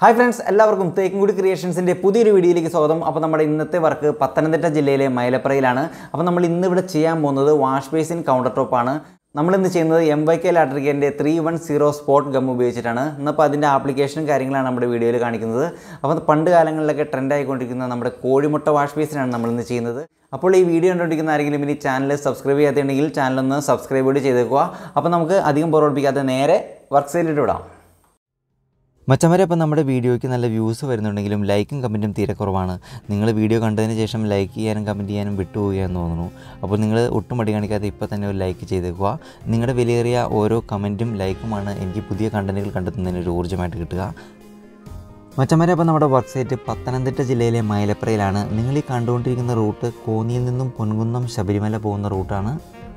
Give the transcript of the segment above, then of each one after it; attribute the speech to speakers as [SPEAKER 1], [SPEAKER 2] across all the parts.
[SPEAKER 1] Hi friends എല്ലാവർക്കും തേക്കുംകുടി ക്രിയേഷൻസിൻ്റെ പുതിയൊരു വീഡിയോയിലേക്ക് സ്വാഗതം അപ്പോൾ നമ്മുടെ ഇന്നത്തെ വർക്ക് പത്തനംതിട്ട ജില്ലയിലെ മൈലപ്രയിലാണ് അപ്പോൾ നമ്മൾ ഇന്ന് ഇവിടെ ചെയ്യാൻ പോകുന്നത് വാഷ് ബേസിൻ കൗണ്ടർ ടോപ്പാണ് നമ്മളിന്ന് ചെയ്യുന്നത് എം വൈ കെ ലാട്രിക്കൻ്റെ three one zero spot gum ഉപയോഗിച്ചിട്ടാണ് ഇന്നിപ്പോൾ അതിൻ്റെ ആപ്ലിക്കേഷനും കാര്യങ്ങളാണ് നമ്മുടെ വീഡിയോയിൽ കാണിക്കുന്നത് അപ്പോൾ പണ്ട് കാലങ്ങളിലൊക്കെ ട്രെൻഡ് ആയിക്കൊണ്ടിരിക്കുന്ന നമ്മുടെ കോഴിമുട്ട വാഷ് ബേസിനാണ് നമ്മളിന്ന് ചെയ്യുന്നത് അപ്പോൾ ഈ വീഡിയോ കണ്ടുകൊണ്ടിരിക്കുന്ന ആരെങ്കിലും ഇനി ചാനൽ സബ്സ്ക്രൈബ് ചെയ്യാത്തുണ്ടെങ്കിൽ ചാനലൊന്ന് സബ്സ്ക്രൈബ് കൂടി ചെയ്തേക്കുക അപ്പോൾ നമുക്ക് അധികം പുറപ്പെടുപ്പിക്കാതെ നേരെ വർക്ക് സൈഡിലിട്ട് വിടാം
[SPEAKER 2] മച്ചന്മാരെ അപ്പം നമ്മുടെ വീഡിയോയ്ക്ക് നല്ല വ്യൂസ് വരുന്നുണ്ടെങ്കിലും ലൈക്കും കമൻറ്റും തീരെ കുറവാണ് നിങ്ങൾ വീഡിയോ കണ്ടതിന് ശേഷം ലൈക്ക് ചെയ്യാനും കമൻറ്റ് ചെയ്യാനും വിട്ടുപോകുകയെന്ന് തോന്നുന്നു അപ്പോൾ നിങ്ങൾ ഒട്ടും മടി കാണിക്കാതെ ഇപ്പോൾ തന്നെ ഒരു ലൈക്ക് ചെയ്തേക്കുക നിങ്ങളുടെ വിലയേറിയ ഓരോ കമൻറ്റും ലൈക്കുമാണ് എനിക്ക് പുതിയ കണ്ടൻറ്റുകൾ കണ്ടെത്തുന്നതിന് ഒരു ഊർജ്ജമായിട്ട് കിട്ടുക മച്ചന്മാരെ അപ്പം നമ്മുടെ വർക്ക് സൈറ്റ് പത്തനംതിട്ട ജില്ലയിലെ മൈലപ്രയിലാണ് നിങ്ങൾ ഈ കണ്ടുകൊണ്ടിരിക്കുന്ന റൂട്ട് കോന്നിയിൽ നിന്നും പൊൻകുന്നം ശബരിമല പോകുന്ന റൂട്ടാണ്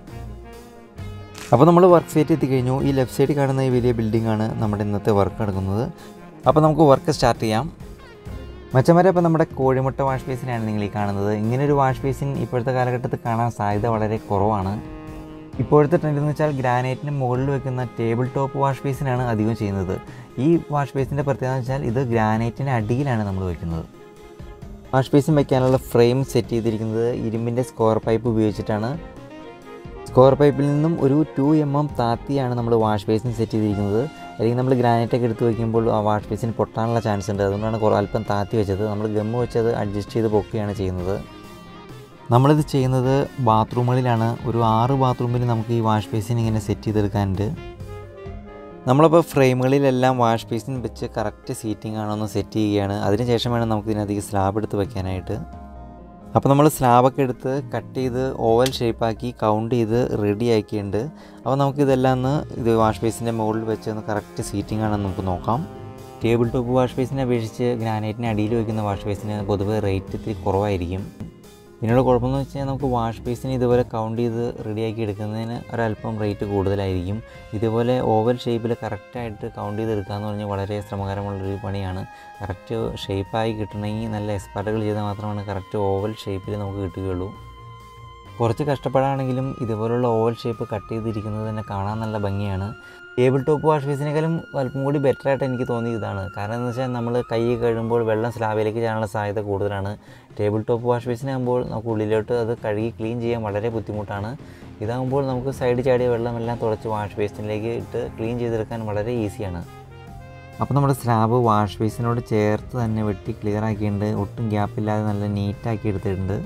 [SPEAKER 2] അപ്പോൾ നമ്മൾ വർക്ക് സൈറ്റ് എത്തിക്കഴിഞ്ഞു ഈ ലെഫ്റ്റ് സൈഡിൽ കാണുന്ന ഈ വലിയ ബിൽഡിംഗ് ആണ് നമ്മുടെ ഇന്നത്തെ വർക്ക് നടക്കുന്നത് അപ്പോൾ നമുക്ക് വർക്ക് സ്റ്റാർട്ട് ചെയ്യാം മച്ചന്മാരെ അപ്പോൾ നമ്മുടെ കോഴിമുട്ട വാഷ് ബേസിനാണ് നിങ്ങൾ ഈ കാണുന്നത് ഇങ്ങനൊരു വാഷ് ബേസിൻ ഇപ്പോഴത്തെ കാലഘട്ടത്തിൽ കാണാൻ സാധ്യത വളരെ കുറവാണ് ഇപ്പോഴത്തെ ട്രെൻഡ് എന്ന് വെച്ചാൽ ഗ്രാനൈറ്റിന് മുകളിൽ വെക്കുന്ന ടേബിൾ ടോപ്പ് വാഷ് ബേസിനാണ് അധികം ചെയ്യുന്നത് ഈ വാഷ് ബേസിൻ്റെ പ്രത്യേകത എന്ന് വെച്ചാൽ ഇത് ഗ്രാനൈറ്റിൻ്റെ അടിയിലാണ് നമ്മൾ വെക്കുന്നത് വാഷ് ബേസിൻ വയ്ക്കാനുള്ള ഫ്രെയിം സെറ്റ് ചെയ്തിരിക്കുന്നത് ഇരുമ്പിൻ്റെ സ്ക്വയർ പൈപ്പ് ഉപയോഗിച്ചിട്ടാണ് സ്ക്വയർ പൈപ്പിൽ നിന്നും ഒരു ടു എം എം താത്തിയാണ് നമ്മൾ വാഷ് ബേസിൻ സെറ്റ് ചെയ്തിരിക്കുന്നത് അല്ലെങ്കിൽ നമ്മൾ ഗ്രാനൈറ്റൊക്കെ എടുത്ത് വയ്ക്കുമ്പോൾ ആ വാഷ് ബേസിൻ പൊട്ടാനുള്ള ചാൻസ് ഉണ്ട് അതുകൊണ്ടാണ് കുറേ അല്പം താത്തി വെച്ചത് നമ്മൾ ഗമ്മ് വെച്ചത് അഡ്ജസ്റ്റ് ചെയ്ത് പൊക്കുകയാണ് ചെയ്യുന്നത് നമ്മളിത് ചെയ്യുന്നത് ബാത്റൂമുകളിലാണ് ഒരു ആറ് ബാത്റൂമിൽ നമുക്ക് ഈ വാഷ് ബേസിൻ ഇങ്ങനെ സെറ്റ് ചെയ്തെടുക്കാനുണ്ട് നമ്മളപ്പോൾ ഫ്രെയിമുകളിലെല്ലാം വാഷ് ബേസിൻ വെച്ച് കറക്റ്റ് സീറ്റിംഗ് ആണോ എന്ന് സെറ്റ് ചെയ്യുകയാണ് അതിനുശേഷം വേണം നമുക്ക് ഇതിനകത്തേക്ക് സ്ലാബ് എടുത്ത് വെക്കാനായിട്ട് അപ്പോൾ നമ്മൾ സ്ലാബൊക്കെ എടുത്ത് കട്ട് ചെയ്ത് ഓവൽ ഷേപ്പാക്കി കൗണ്ട് ചെയ്ത് റെഡി ആക്കിയിട്ടുണ്ട് അപ്പോൾ നമുക്കിതെല്ലാം ഒന്ന് ഇത് വാഷ് ബേസിൻ്റെ മുകളിൽ വെച്ച് ഒന്ന് കറക്റ്റ് സീറ്റിംഗ് ആണെന്ന് നമുക്ക് നോക്കാം ടേബിൾ ടോപ്പ് വാഷ് ബേസിനെ അപേക്ഷിച്ച് ഗ്രാനൈറ്റിന് അടിയിൽ വയ്ക്കുന്ന വാഷ് ബേസിന് പൊതുവെ റേറ്റ് ഇത്തിരി കുറവായിരിക്കും ഇതിനുള്ള കുഴപ്പമെന്ന് വെച്ച് കഴിഞ്ഞാൽ നമുക്ക് വാഷ് ബേസിന് ഇതുപോലെ കൗണ്ട് ചെയ്ത് റെഡിയാക്കി എടുക്കുന്നതിന് ഒരല്പം റേറ്റ് കൂടുതലായിരിക്കും ഇതുപോലെ ഓവൽ ഷേപ്പിൽ കറക്റ്റായിട്ട് കൗണ്ട് ചെയ്ത് എടുക്കുക എന്ന് പറഞ്ഞാൽ വളരെ ശ്രമകരമുള്ളൊരു പണിയാണ് കറക്റ്റ് ഷേപ്പായി കിട്ടണമെങ്കിൽ നല്ല എക്സ്പെർട്ടുകൾ ചെയ്താൽ മാത്രമാണ് കറക്റ്റ് ഓവൽ ഷേപ്പിൽ നമുക്ക് കിട്ടുകയുള്ളൂ കുറച്ച് കഷ്ടപ്പാടാണെങ്കിലും ഇതുപോലുള്ള ഓവൽ ഷേപ്പ് കട്ട് ചെയ്തിരിക്കുന്നത് തന്നെ കാണാൻ നല്ല ഭംഗിയാണ് ടേബിൾ ടോപ്പ് വാഷ് ബേസിനേക്കാളും അല്പം കൂടി ബെറ്റർ ആയിട്ട് എനിക്ക് തോന്നിയത് ഇതാണ് കാരണം എന്ന് വെച്ചാൽ നമ്മൾ കൈ കഴുകുമ്പോൾ വെള്ളം സ്ലാബിലേക്ക് ചെയ്യാനുള്ള സാധ്യത കൂടുതലാണ് ടേബിൾ ടോപ്പ് വാഷ് ബേസിനാകുമ്പോൾ നമുക്ക് ഉള്ളിലോട്ട് അത് കഴുകി ക്ലീൻ ചെയ്യാൻ വളരെ ബുദ്ധിമുട്ടാണ് ഇതാകുമ്പോൾ നമുക്ക് സൈഡ് ചാടിയ വെള്ളമെല്ലാം തുടച്ച് വാഷ് ബേസിനിലേക്ക് ഇട്ട് ക്ലീൻ ചെയ്തെടുക്കാൻ വളരെ ഈസിയാണ് അപ്പോൾ നമ്മുടെ സ്ലാബ് വാഷ് ബേസിനോട് ചേർത്ത് തന്നെ വെട്ടി ക്ലിയർ ആക്കിയിട്ടുണ്ട് ഒട്ടും ഗ്യാപ്പില്ലാതെ നല്ല നീറ്റാക്കി എടുത്തിട്ടുണ്ട്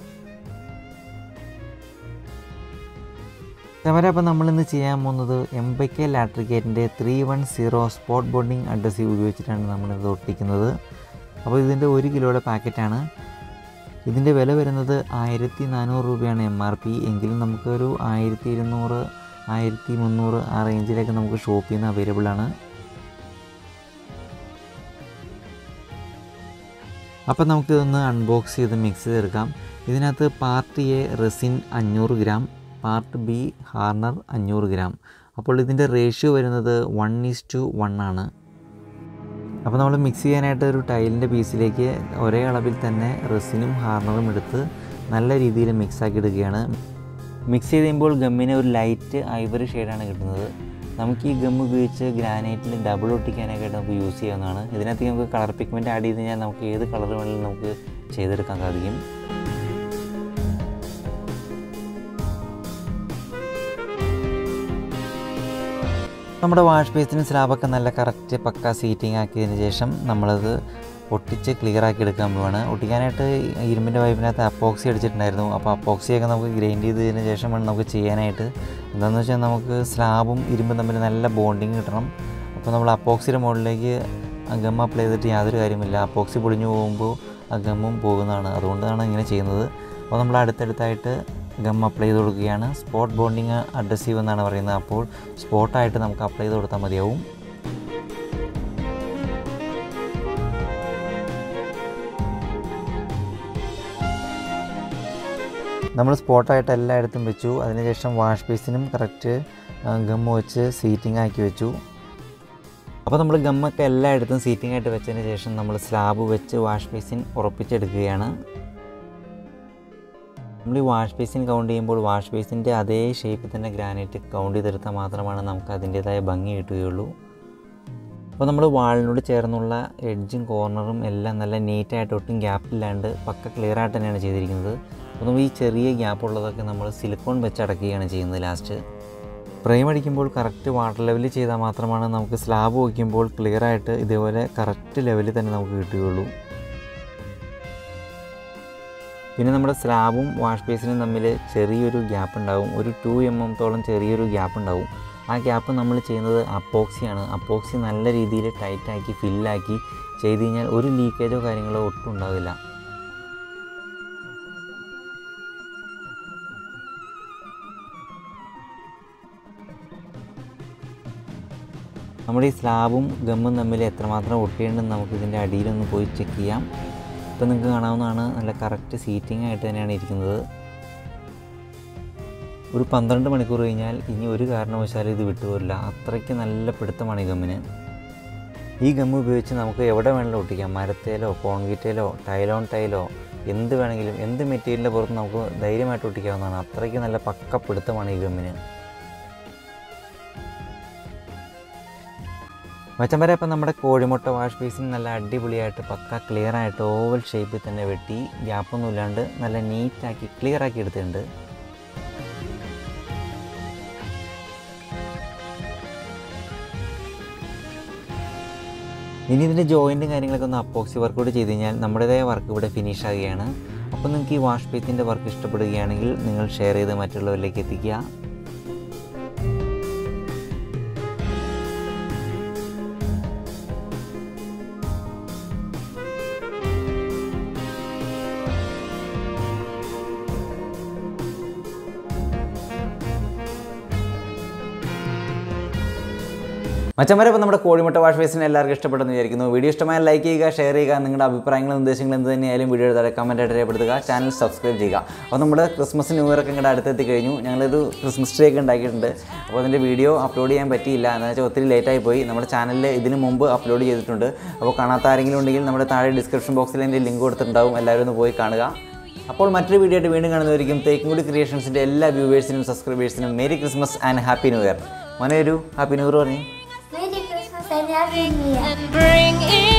[SPEAKER 2] ക്യാമറ അപ്പോൾ നമ്മളിന്ന് ചെയ്യാൻ പോകുന്നത് എം ബി കെ ലാട്രിക്കേറ്റിൻ്റെ three one zero spot bonding adhesive ഉപയോഗിച്ചിട്ടാണ് നമ്മളിത് ഒട്ടിക്കുന്നത് അപ്പോൾ ഇതിൻ്റെ ഒരു കിലോയുടെ പാക്കറ്റാണ് ഇതിൻ്റെ വില വരുന്നത് ആയിരത്തി നാനൂറ് രൂപയാണ് എം ആർ പി എങ്കിലും നമുക്കൊരു ആയിരത്തി ഇരുന്നൂറ് ആയിരത്തി മുന്നൂറ് ആ റേഞ്ചിലൊക്കെ നമുക്ക് ഷോപ്പിൽ നിന്ന് അവൈലബിൾ ആണ് അപ്പോൾ നമുക്കിതൊന്ന് അൺബോക്സ് ചെയ്ത് മിക്സ് ചെയ്തെടുക്കാം ഇതിനകത്ത് പാർട്ട് എ റെസിൻ അഞ്ഞൂറ് ഗ്രാം പാർട്ട് ബി ഹാർണർ അഞ്ഞൂറ് ഗ്രാം അപ്പോൾ ഇതിൻ്റെ റേഷ്യോ വരുന്നത് വൺ ഈസ് ടു വൺ ആണ് അപ്പോൾ നമ്മൾ മിക്സ് ചെയ്യാനായിട്ട് ഒരു ടൈലിൻ്റെ പീസിലേക്ക് ഒരേ അളവിൽ തന്നെ റെസിനും ഹാർണറും എടുത്ത് നല്ല രീതിയിൽ മിക്സ് ആക്കി എടുക്കുകയാണ് മിക്സ് ചെയ്ത് കഴിയുമ്പോൾ ഗമ്മിന് ഒരു ലൈറ്റ് ഐവറി ഷെയ്ഡാണ് കിട്ടുന്നത് നമുക്ക് ഈ ഗം ഉപയോഗിച്ച് ഗ്രാനൈറ്റിൽ ഡബിൾ ഒട്ടിക്കാനൊക്കെ നമുക്ക് യൂസ് ചെയ്യാവുന്നതാണ് ഇതിനകത്ത് നമുക്ക് കളർ പിഗ്മെൻറ്റ് ആഡ് ചെയ്ത് കഴിഞ്ഞാൽ നമുക്ക് ഏത് കളർ വേണമെങ്കിലും നമുക്ക് ചെയ്തെടുക്കാൻ സാധിക്കും നമ്മുടെ വാഷ് ബേസിന് സ്ലാബൊക്കെ നല്ല കറക്റ്റ് പക്ക സീറ്റിംഗ് ആക്കിയതിന് ശേഷം നമ്മളത് ഒട്ടിച്ച് ക്ലിയർ ആക്കി എടുക്കാൻ പോവാണ് ഒട്ടിക്കാനായിട്ട് ഇരുമ്പിൻ്റെ പൈപ്പിനകത്ത് അപ്പോക്സി അടിച്ചിട്ടുണ്ടായിരുന്നു അപ്പോൾ അപ്പോക്സിയൊക്കെ നമുക്ക് ഗ്രൈൻഡ് ചെയ്തതിന് ശേഷം വേണം നമുക്ക് ചെയ്യാനായിട്ട് എന്താണെന്ന് വെച്ചാൽ നമുക്ക് സ്ലാബും ഇരുമ്പും തമ്മിൽ നല്ല ബോണ്ടിങ് കിട്ടണം അപ്പോൾ നമ്മൾ അപ്പോക്സിയുടെ മുകളിലേക്ക് ഗം അപ്ലൈ ചെയ്തിട്ട് യാതൊരു കാര്യമില്ല അപ്പോക്സി പൊളിഞ്ഞു പോകുമ്പോൾ ആ ഗമ്മും പോകുന്നതാണ് അതുകൊണ്ടാണ് ഇങ്ങനെ ചെയ്യുന്നത് അപ്പോൾ നമ്മൾ അടുത്തടുത്തായിട്ട് ഗം അപ്ലൈ ചെയ്ത് കൊടുക്കുകയാണ് സ്പോട്ട് ബോണ്ടിങ് അഡ്രസീവ് എന്നാണ് പറയുന്നത് അപ്പോൾ സ്പോട്ടായിട്ട് നമുക്ക് അപ്ലൈ ചെയ്ത് കൊടുത്താൽ മതിയാവും നമ്മൾ സ്പോട്ടായിട്ട് എല്ലായിടത്തും വെച്ചു അതിനുശേഷം വാഷ് ബേസിനും കറക്റ്റ് ഗമ്മ് വെച്ച് സീറ്റിംഗ് ആക്കി വെച്ചു അപ്പോൾ നമ്മൾ ഗമ്മൊക്കെ എല്ലായിടത്തും സീറ്റിംഗ് ആയിട്ട് വെച്ചതിന് ശേഷം നമ്മൾ സ്ലാബ് വെച്ച് വാഷ് ബേസിൻ ഉറപ്പിച്ചെടുക്കുകയാണ് നമ്മൾ ഈ വാഷ് ബേസിൻ കൗണ്ട് ചെയ്യുമ്പോൾ വാഷ് ബേസിൻ്റെ അതേ ഷേപ്പിൽ തന്നെ ഗ്രാനൈറ്റ് കൗണ്ട് ചെയ്തെടുത്താൽ മാത്രമാണ് നമുക്ക് അതിൻ്റേതായ ഭംഗി കിട്ടുകയുള്ളൂ
[SPEAKER 1] അപ്പോൾ നമ്മൾ വാളിനോട് ചേർന്നുള്ള എഡ്ജും കോർണറും എല്ലാം നല്ല നീറ്റായിട്ട് ഒട്ടും ഗ്യാപ്പില്ലാണ്ട് പക്ക ക്ലിയർ ആയിട്ട് തന്നെയാണ് ചെയ്തിരിക്കുന്നത് അപ്പോൾ നമ്മൾ ഈ ചെറിയ ഗ്യാപ്പ് ഉള്ളതൊക്കെ നമ്മൾ സിലിക്കോൺ വെച്ച് അടക്കുകയാണ് ചെയ്യുന്നത് ലാസ്റ്റ് ഫ്രെയിം അടിക്കുമ്പോൾ കറക്റ്റ് വാട്ടർ ലെവലിൽ ചെയ്താൽ മാത്രമാണ് നമുക്ക് സ്ലാബ് വയ്ക്കുമ്പോൾ ക്ലിയർ ആയിട്ട് ഇതേപോലെ കറക്റ്റ് ലെവലിൽ തന്നെ നമുക്ക് കിട്ടുകയുള്ളൂ പിന്നെ നമ്മുടെ സ്ലാബും വാഷ് ബേസിനും തമ്മിൽ ചെറിയൊരു ഗ്യാപ്പ് ഉണ്ടാവും ഒരു ടു എം എം തോളം ചെറിയൊരു ഗ്യാപ്പ് ഉണ്ടാവും ആ ഗ്യാപ്പ് നമ്മൾ ചെയ്യുന്നത് അപ്പോക്സിയാണ് അപ്പോക്സി നല്ല രീതിയിൽ ടൈറ്റാക്കി ഫില്ലാക്കി ചെയ്ത് കഴിഞ്ഞാൽ ഒരു ലീക്കേജോ കാര്യങ്ങളോ ഒട്ടും ഉണ്ടാവില്ല നമ്മുടെ ഈ സ്ലാബും ഗമ്മും തമ്മിൽ എത്രമാത്രം ഒട്ടിയുണ്ടെന്ന് നമുക്ക് ഇതിൻ്റെ അടിയിലൊന്ന് പോയി ചെക്ക് ചെയ്യാം ഇപ്പം നിങ്ങൾക്ക് കാണാവുന്നതാണ് നല്ല കറക്റ്റ് സീറ്റിംഗ് ആയിട്ട് തന്നെയാണ് ഇരിക്കുന്നത് ഒരു പന്ത്രണ്ട് മണിക്കൂർ കഴിഞ്ഞാൽ ഇനി ഒരു കാരണവശാലും ഇത് വിട്ടുപോരില്ല അത്രയ്ക്ക് നല്ല പിടുത്തമാണ് ഈ ഗമ്മിന് ഈ ഗമ്മ് ഉപയോഗിച്ച് നമുക്ക് എവിടെ വേണമെങ്കിലും ഒട്ടിക്കാം മരത്തേലോ കോൺക്രീറ്റേലോ ടൈലോൺ ടൈലോ എന്ത് വേണമെങ്കിലും എന്ത് മെറ്റീരിയലിൻ്റെ പുറത്ത് നമുക്ക് ധൈര്യമായിട്ട് ഒട്ടിക്കാവുന്നതാണ് അത്രയ്ക്ക് നല്ല പക്ക പിടുത്തമാണ് ഈ ഗമ്മിന് മച്ചം വരെ ഇപ്പം നമ്മുടെ കോഴിമുട്ട വാഷ് ബേസിൻ നല്ല അടിപൊളിയായിട്ട് പക്ക ക്ലിയർ ആയിട്ട് ഓവൽ ഷേപ്പിൽ തന്നെ വെട്ടി ഗ്യാപ്പൊന്നും ഇല്ലാണ്ട് നല്ല നീറ്റാക്കി ക്ലിയർ ആക്കി എടുത്തിട്ടുണ്ട് ഇനി ഇതിൻ്റെ ജോയിൻറ്റും കാര്യങ്ങളൊക്കെ ഒന്ന് അപ്പോക്സി വർക്ക് കൂടി ചെയ്ത് കഴിഞ്ഞാൽ നമ്മുടേതായ വർക്ക് ഇവിടെ ഫിനിഷ് ആകുകയാണ് അപ്പോൾ നിങ്ങൾക്ക് ഈ വാഷ് ബേസിൻ്റെ വർക്ക് ഇഷ്ടപ്പെടുകയാണെങ്കിൽ നിങ്ങൾ ഷെയർ ചെയ്ത് മറ്റുള്ളവരിലേക്ക് എത്തിക്കുക മച്ചന്മാരെ ഇപ്പോൾ നമ്മുടെ കോഴിമുട്ട വാഷ് ബേസിന് എല്ലാവർക്കും ഇഷ്ടപ്പെട്ടെന്ന് വിചാരിക്കുന്നു വീഡിയോ ഇഷ്ടമായ ലൈക്ക് ചെയ്യുക ഷെയർ ചെയ്യുക നിങ്ങളുടെ അഭിപ്രായങ്ങളും നിർദ്ദേശങ്ങളും എന്ത് തന്നെയായാലും വീഡിയോ താഴെ കമൻറ്റ് ആയിട്ട് രേഖപ്പെടുത്തുക ചാനൽ സബ്സ്ക്രൈബ് ചെയ്യുക അപ്പോൾ നമ്മുടെ ക്രിസ്മസ് ന്യൂ ഇയർ ഒക്കെ ഇങ്ങോട്ട് അടുത്തെത്തി കഴിഞ്ഞു ഞങ്ങളൊരു ക്രിസ്മസ് ട്രീ ഒക്കെ ഉണ്ടാക്കിയിട്ടുണ്ട് അപ്പോൾ അതിൻ്റെ വീഡിയോ അപ്ലോഡ് ചെയ്യാൻ പറ്റിയില്ല എന്താ വെച്ചാൽ ഒത്തിരി ലേറ്റായി പോയി നമ്മുടെ ചാനലിൽ ഇതിന് മുമ്പ് അപ്ലോഡ് ചെയ്തിട്ടുണ്ട് അപ്പോൾ കാണാത്ത ആരെങ്കിലും ഉണ്ടെങ്കിൽ നമ്മുടെ താഴെ ഡിസ്ക്രിപ്ഷൻ ബോക്സിൽ എൻ്റെ ലിങ്ക് കൊടുത്തിട്ടുണ്ടാവും എല്ലാവരും ഒന്ന് പോയി കാണുക അപ്പോൾ മറ്റൊരു വീഡിയോ ആയിട്ട് വീണ്ടും കാണുന്നതായിരിക്കും തേക്കുംകുടി ക്രിയേഷൻസിൻ്റെ എല്ലാ വ്യൂവേഴ്സിനും സബ്സ്ക്രൈബേഴ്സിനും merry Christmas and happy new year മോനെ ഒരു ഹാപ്പി ന്യൂ ഇയർ പറഞ്ഞു
[SPEAKER 3] Merry Christmas and Happy New Year.
[SPEAKER 4] and bring in